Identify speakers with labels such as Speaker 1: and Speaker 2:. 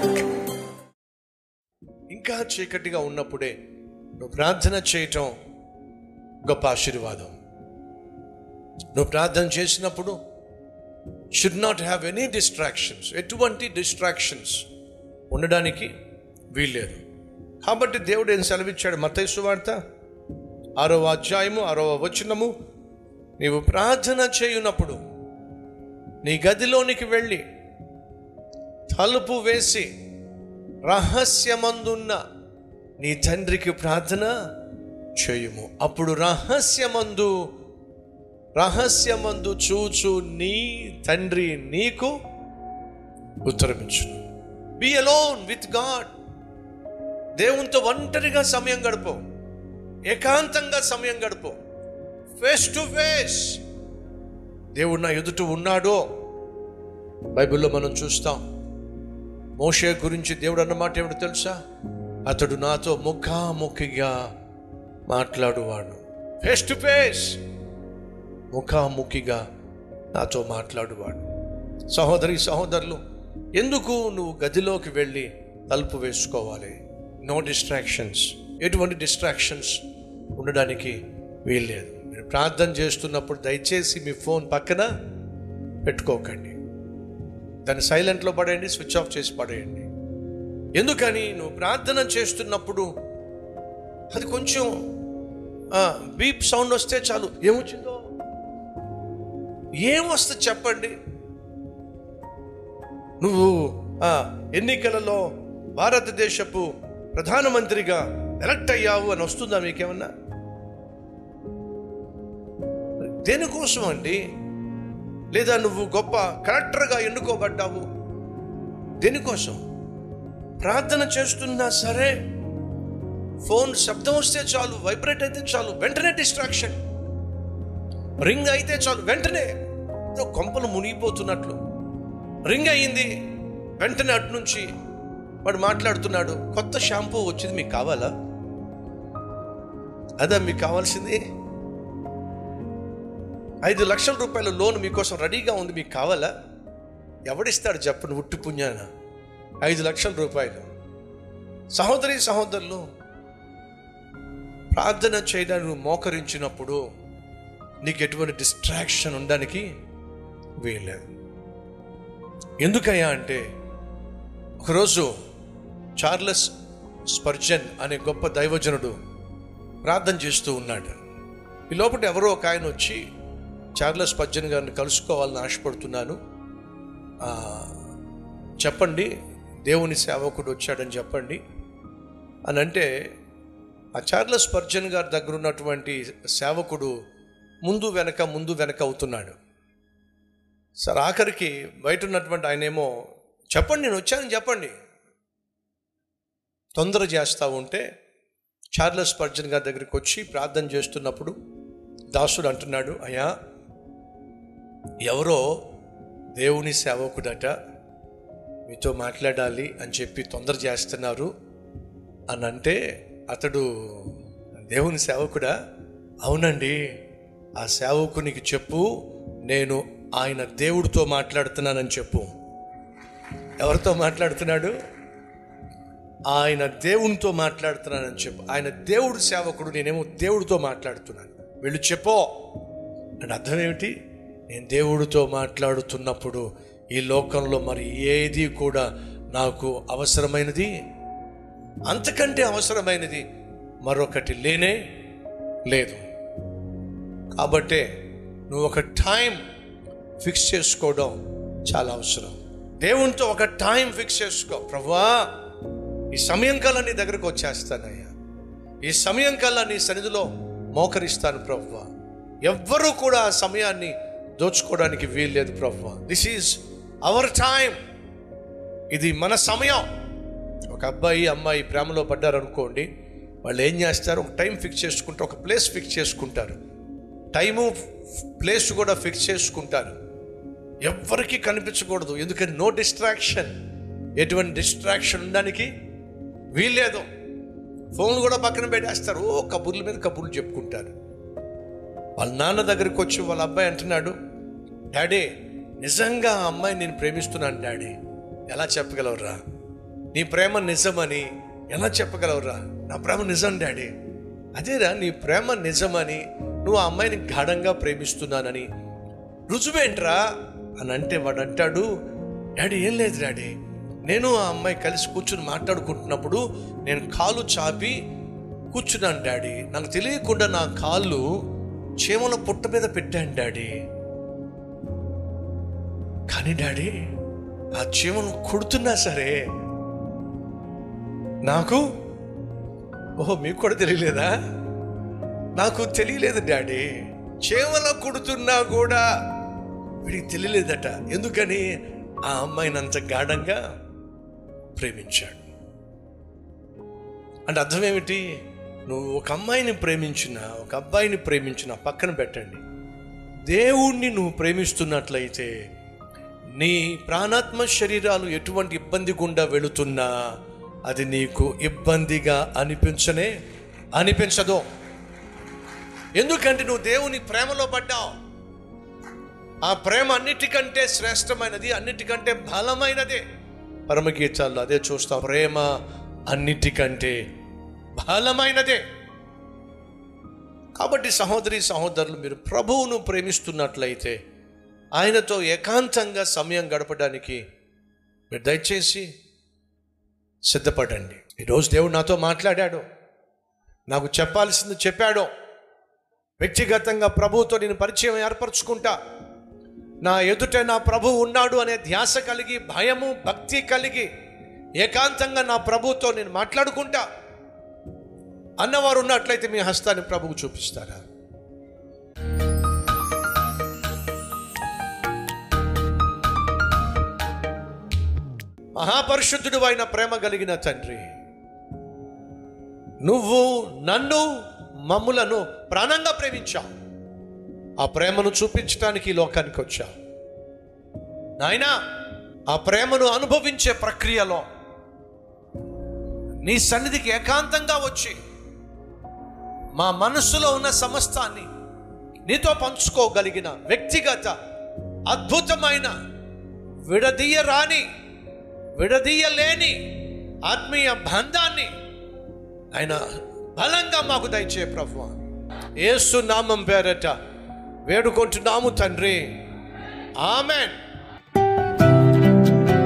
Speaker 1: ఇంకా చీకటిగా ఉన్నప్పుడే నువ్వు ప్రార్థన చేయటం గొప్ప ఆశీర్వాదం నువ్వు ప్రార్థన చేసినప్పుడు should not have any distractions ఎటువంటి డిస్ట్రాక్షన్స్ ఉండడానికి వీల్లేదు కాబట్టి దేవుడు ఏం సెలవిచ్చాడు మతైసు వార్త ఆరవ అధ్యాయము ఆరవ వచనము నీవు ప్రార్థన చేయునప్పుడు నీ గదిలోనికి వెళ్ళి తలుపు వేసి రహస్యమందున్న నీ తండ్రికి ప్రార్థన చేయుము అప్పుడు రహస్యమందు రహస్యమందు చూచు నీ తండ్రి నీకు ఉత్తరమించును బి అలోన్ విత్ గాడ్ దేవునితో ఒంటరిగా సమయం గడుపు ఏకాంతంగా సమయం గడుపు ఫేస్ టు ఫేస్ దేవుడు నా ఎదుట ఉన్నాడో బైబిల్లో మనం చూస్తాం మోషే గురించి దేవుడు అన్నమాట ఏమిటో తెలుసా అతడు నాతో ముఖాముఖిగా మాట్లాడువాడు ఫేస్ టు ఫేస్ ముఖాముఖిగా నాతో మాట్లాడువాడు సహోదరి సహోదరులు ఎందుకు నువ్వు గదిలోకి వెళ్ళి తలుపు వేసుకోవాలి నో డిస్ట్రాక్షన్స్ ఎటువంటి డిస్ట్రాక్షన్స్ ఉండడానికి వీల్లేదు మీరు ప్రార్థన చేస్తున్నప్పుడు దయచేసి మీ ఫోన్ పక్కన పెట్టుకోకండి దాన్ని సైలెంట్లో పడేయండి స్విచ్ ఆఫ్ చేసి పడేయండి ఎందుకని నువ్వు ప్రార్థన చేస్తున్నప్పుడు అది కొంచెం బీప్ సౌండ్ వస్తే చాలు ఏమొచ్చిందో ఏం వస్తుంది చెప్పండి నువ్వు ఆ, ఎన్నికలలో భారతదేశపు ప్రధానమంత్రిగా ఎలక్ట్ అయ్యావు అని వస్తుందా మీకేమన్నా దేనికోసం అండి లేదా నువ్వు గొప్ప కలెక్టర్గా ఎన్నుకోబడ్డావు దేనికోసం ప్రార్థన చేస్తున్నా సరే ఫోన్ శబ్దం వస్తే చాలు వైబ్రేట్ అయితే చాలు వెంటనే డిస్ట్రాక్షన్ రింగ్ అయితే చాలు వెంటనే ఏదో కొంపలు మునిగిపోతున్నట్లు రింగ్ అయ్యింది వెంటనే అటు నుంచి వాడు మాట్లాడుతున్నాడు కొత్త షాంపూ వచ్చింది మీకు కావాలా అదా మీకు కావాల్సింది ఐదు లక్షల రూపాయల లోన్ మీకోసం రెడీగా ఉంది మీకు కావాలా ఎవడిస్తాడు చెప్పండి ఉట్టి పుణ్యాన ఐదు లక్షల రూపాయలు సహోదరి సహోదరులు ప్రార్థన చేయడానికి నువ్వు మోకరించినప్పుడు నీకు ఎటువంటి డిస్ట్రాక్షన్ ఉండడానికి వీల్లేదు ఎందుకయ్యా అంటే ఒకరోజు చార్లెస్ స్పర్జన్ అనే గొప్ప దైవజనుడు ప్రార్థన చేస్తూ ఉన్నాడు ఈ లోపల ఎవరో ఒక ఆయన వచ్చి చార్లెస్ స్పర్జన్ గారిని కలుసుకోవాలని ఆశపడుతున్నాను ఆ, చెప్పండి దేవుని సేవకుడు వచ్చాడని చెప్పండి అని అంటే ఆ చార్లెస్ స్పర్జన్ గారి దగ్గర ఉన్నటువంటి సేవకుడు ముందు వెనక ముందు వెనక అవుతున్నాడు సార్ ఆఖరికి బయట ఉన్నటువంటి ఆయనేమో చెప్పండి నేను వచ్చానని చెప్పండి తొందర చేస్తూ ఉంటే చార్లెస్ స్పర్జన్ గారి దగ్గరికి వచ్చి ప్రార్థన చేస్తున్నప్పుడు దాసుడు అంటున్నాడు అయ్యా ఎవరో దేవుని సేవకుడట మీతో మాట్లాడాలి అని చెప్పి తొందర చేస్తున్నారు అని అంటే అతడు దేవుని సేవకుడా అవునండి ఆ సేవకునికి చెప్పు నేను ఆయన దేవుడితో మాట్లాడుతున్నానని చెప్పు ఎవరితో మాట్లాడుతున్నాడు ఆయన దేవునితో మాట్లాడుతున్నానని చెప్పు ఆయన దేవుడు సేవకుడు నేనేమో దేవుడితో మాట్లాడుతున్నాను వీళ్ళు చెప్పో అని అర్థం ఏమిటి నేను దేవుడితో మాట్లాడుతున్నప్పుడు ఈ లోకంలో మరి ఏది కూడా నాకు అవసరమైనది అంతకంటే అవసరమైనది మరొకటి లేనే లేదు కాబట్టే నువ్వు ఒక టైం ఫిక్స్ చేసుకోవడం చాలా అవసరం దేవునితో ఒక టైం ఫిక్స్ చేసుకో ప్రభువా ఈ సమయం కల్లా నీ దగ్గరకు వచ్చేస్తానయ్యా ఈ సమయం కల్లా నీ సన్నిధిలో మోకరిస్తాను ప్రభువా ఎవ్వరూ కూడా ఆ సమయాన్ని దోచుకోవడానికి వీల్లేదు ప్రభువా దిస్ ఈజ్ అవర్ టైం ఇది మన సమయం ఒక అబ్బాయి అమ్మాయి ప్రేమలో పడ్డారనుకోండి వాళ్ళు ఏం చేస్తారు ఒక టైం ఫిక్స్ చేసుకుంటారు ఒక ప్లేస్ ఫిక్స్ చేసుకుంటారు టైము ప్లేస్ కూడా ఫిక్స్ చేసుకుంటారు ఎవ్వరికీ కనిపించకూడదు ఎందుకని నో డిస్ట్రాక్షన్ ఎటువంటి డిస్ట్రాక్షన్ ఉండడానికి వీల్లేదు ఫోన్లు కూడా పక్కన పెట్టేస్తారు ఓ కబుర్ల మీద కబుర్లు చెప్పుకుంటారు వాళ్ళ నాన్న దగ్గరికి వచ్చి వాళ్ళ అబ్బాయి అంటున్నాడు డాడీ నిజంగా ఆ అమ్మాయి నేను ప్రేమిస్తున్నాను డాడీ ఎలా చెప్పగలవురా నీ ప్రేమ నిజమని ఎలా చెప్పగలవురా నా ప్రేమ నిజం డాడీ అదేరా నీ ప్రేమ నిజమని నువ్వు ఆ అమ్మాయిని గాఢంగా ప్రేమిస్తున్నానని రుజువేంట్రా అని అంటే వాడు అంటాడు డాడీ ఏం లేదు డాడీ నేను ఆ అమ్మాయి కలిసి కూర్చుని మాట్లాడుకుంటున్నప్పుడు నేను కాలు చాపి కూర్చున్నాను డాడీ నాకు తెలియకుండా నా కాళ్ళు చీమల పుట్ట మీద పెట్టాను డాడీ కానీ డాడీ ఆ చీమను కుడుతున్నా సరే నాకు ఓహో మీకు కూడా తెలియలేదా నాకు తెలియలేదు డాడీ చీమల కుడుతున్నా కూడా వీడికి తెలియలేదట ఎందుకని ఆ అమ్మాయిని అంత గాఢంగా ప్రేమించాడు అంటే అర్థం ఏమిటి నువ్వు ఒక అమ్మాయిని ప్రేమించిన ఒక అబ్బాయిని ప్రేమించిన పక్కన పెట్టండి దేవుణ్ణి నువ్వు ప్రేమిస్తున్నట్లయితే నీ ప్రాణాత్మ శరీరాలు ఎటువంటి ఇబ్బంది గుండా వెళుతున్నా అది నీకు ఇబ్బందిగా అనిపించనే అనిపించదు ఎందుకంటే నువ్వు దేవుని ప్రేమలో పడ్డావు ఆ ప్రేమ అన్నిటికంటే శ్రేష్టమైనది అన్నిటికంటే బలమైనది పరమగీతాల్లో అదే చూస్తాం ప్రేమ అన్నిటికంటే బలమైనదే కాబట్టి సహోదరి సహోదరులు మీరు ప్రభువును ప్రేమిస్తున్నట్లయితే ఆయనతో ఏకాంతంగా సమయం గడపడానికి మీరు దయచేసి సిద్ధపడండి ఈరోజు దేవుడు నాతో మాట్లాడాడు నాకు చెప్పాల్సింది చెప్పాడు వ్యక్తిగతంగా ప్రభువుతో నేను పరిచయం ఏర్పరచుకుంటా నా ఎదుట నా ప్రభు ఉన్నాడు అనే ధ్యాస కలిగి భయము భక్తి కలిగి ఏకాంతంగా నా ప్రభువుతో నేను మాట్లాడుకుంటా అన్నవారు ఉన్నట్లయితే మీ హస్తాన్ని ప్రభువు చూపిస్తారా మహాపరిశుద్ధుడు అయిన ప్రేమ కలిగిన తండ్రి నువ్వు నన్ను మమ్ములను ప్రాణంగా ప్రేమించావు ఆ ప్రేమను చూపించడానికి ఈ లోకానికి వచ్చావు నాయనా ఆ ప్రేమను అనుభవించే ప్రక్రియలో నీ సన్నిధికి ఏకాంతంగా వచ్చి మా మనస్సులో ఉన్న సమస్తాన్ని నీతో పంచుకోగలిగిన వ్యక్తిగత అద్భుతమైన విడదీయరాని విడదీయలేని ఆత్మీయ బంధాన్ని ఆయన బలంగా మాకు దయచే ప్రభు ఏసు నామం పేరట వేడుకుంటున్నాము తండ్రి ఆమెన్